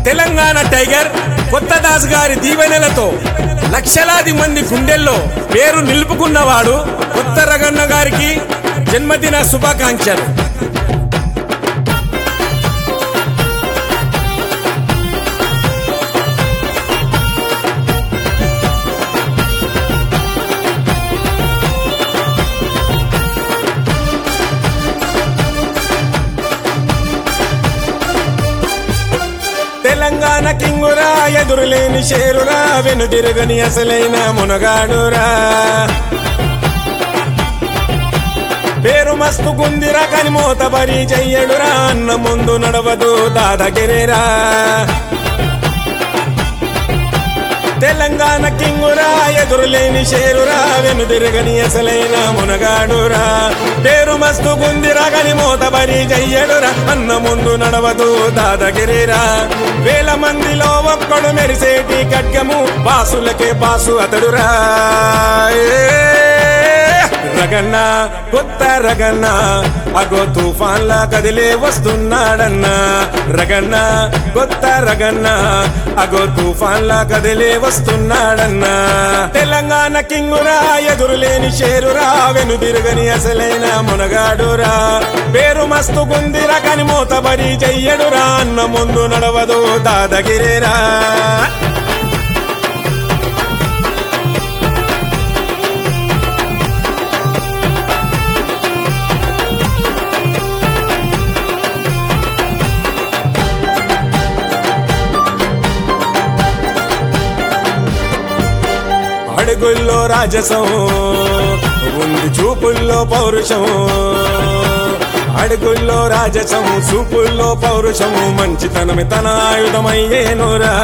Telangana tiger కొత్త దాస్ గారి దీవెనలతో లక్షలాది మంది గుండెల్లో పేరు నిలుపుకున్నవాడు కొత్త రగన్న గారికి జన్మదిన శుభాకాంక్షలు తెలంగాణ కింగురా ఎదురులేని షేరురా వెనుదిరగని అసలైన మునగాడురా పేరు మస్తు గుందిరా కాని మోతబరి చెయ్యడురా అన్న ముందు నడవదు దాదగిరిరా తెలంగాణ కింగురా ఎదురులేని షేరురా వెనుదిరగని అసలైన మునగాడురా పేరు మస్తు గుందిరా కాని మోతబరి చెయ్యడురా అన్న ముందు నడవదు దాదగిరిరా వేల మందిలో ఒక్కడు మెరిసేటి ఖడ్గము బాసులకే బాసు అతడురా ఏ! రగన్న కొత్త రగన్న అగో తుఫాన్లా కదిలే వస్తున్నాడన్నా రగన్న కొత్త రగన్న అగో తుఫాన్లా కదిలే వస్తున్నాడన్నా తెలంగాణ కింగురా ఎదురులేని షేరురా వెనుదిరగని అసలైన మునగాడురా పేరు మస్తు గుందిరా కని మూతబడి చెయ్యడురా అన్న ముందు నడవదు దాదగిరేరా అడుగుల్లో రాజసం ఉంది చూపుల్లో పౌరుషం అడుగుల్లో రాజసం చూపుల్లో పౌరుషము మంచితనమే తన ఆయుధమయ్యేనురా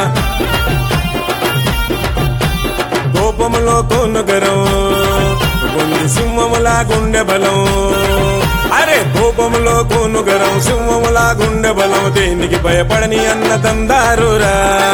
కోపములో కొనుగరం గుండె సింహములా గుండె బలం అరే కోపములో కొనుగరం సింహములా గుండె బలం దేనికి భయపడని అన్న తందారురా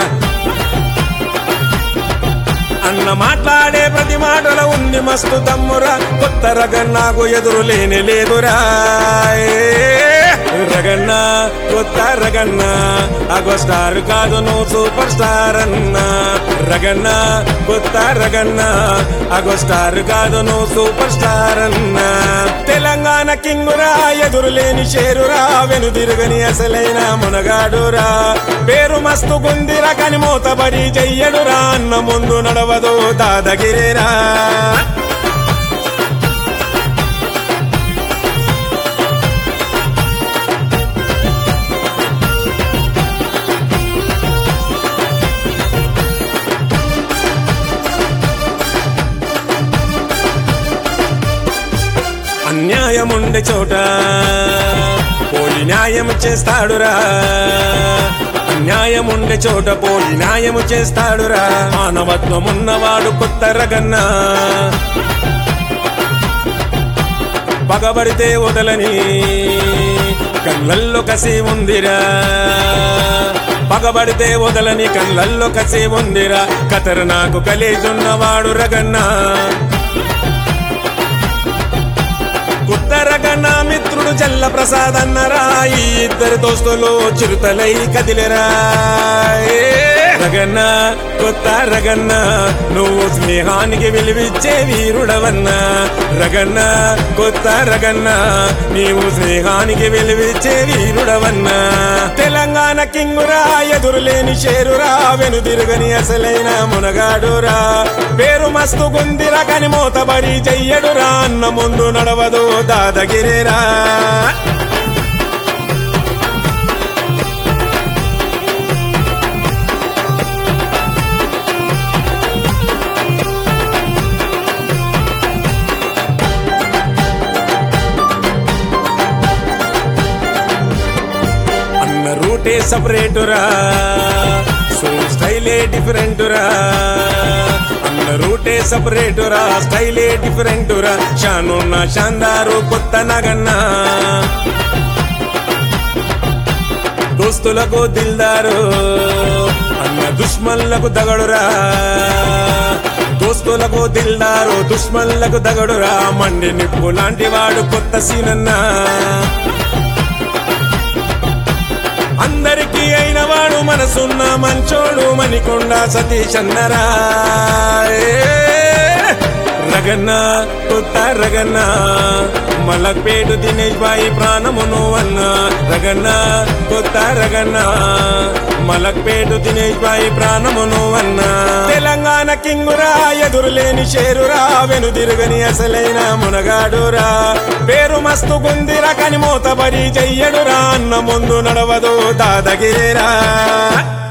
అన్న మాట్లాడే ప్రతి మాటలో ఉంది మస్తు తమ్మురా కొత్త రగన్ నాకు ఎదురు లేని లేదురా ఏ, రగన్న కొత్త రగన్న అగో స్టార్ కాదు నువ్వు సూపర్ స్టార్ అన్న రగన్న కొత్త రగన్న అగో స్టార్ కాదు నువ్వు సూపర్ స్టార్ అన్న తెలంగాణ కింగురా ఎదురు లేని షేరురా వెనుదిరుగని అసలైన మునగాడురా పేరు మస్తు గుందిరా కని మూతబడి చెయ్యడురా అన్న ముందు నడవదు దాదగిరిరా అన్యాయముండే చోట పోలి న్యాయం చేస్తాడురా అన్యాయముండే చోట పోలి న్యాయము చేస్తాడురా మానవత్వం ఉన్నవాడు కొత్త రగన్నా పగబడితే వదలని కళ్ళల్లో కసి ఉందిరా పగబడితే వదలని కళ్ళల్లో కసి ఉందిరా కతరు నాకు కలిజున్నవాడు రగన్నా ఉత్తరగణ మిత్రుడు జల్ల ప్రసాద్ అన్నరా ఈ ఇద్దరు దోస్తులు చిరుతలై కదిలేరా ఏ రగన్న కొత్త రగన్న నువ్వు స్నేహానికి విలువిచ్చే వీరుడవన్నా రగన్న కొత్త రగన్న నీవు స్నేహానికి విలువిచ్చే వీరుడవన్నా తెలంగాణ కింగురా ఎదురులేని షేరురా వెనుదిరుగని అసలైన మునగాడురా పేరు మస్తు గుందిరా కని మూతబడి చెయ్యడురా అన్న ముందు నడవదు దాదగిరిరా అన్న రూటే సపరేటురా సో స్టైలే డిఫరెంటురా అన్న రూటే సపరేటురా స్టైలే డిఫరెంటురా షానున్న షాందారు కొత్త నగన్నా దోస్తులకు దిల్దారు అన్న దుష్మన్లకు దగడురా దోస్తులకు దిల్దారు దుష్మన్లకు దగడురా మండి నిప్పు లాంటి వాడు కొత్త సీనన్నా అందరికీ అయిన వాడు మనసున్న మంచోడు మణికొండ సతీష్ అన్నరా ఏ, రగన్న కొత్త రగన్న మలక్పేటు దినేష్ బాయి ప్రాణమును అన్న రగన్న కొత్త రగన్న మలక్పేటు దినేష్ బాయి ప్రాణమును అన్న తెలంగాణ కింగురా ఎదురులేని షేరురా వెనుదిరుగని అసలైన మునగాడురా పేరు మస్తు గుందిరా కని మూతబడి చెయ్యడురా అన్న ముందు నడవదు దాదగిరిరా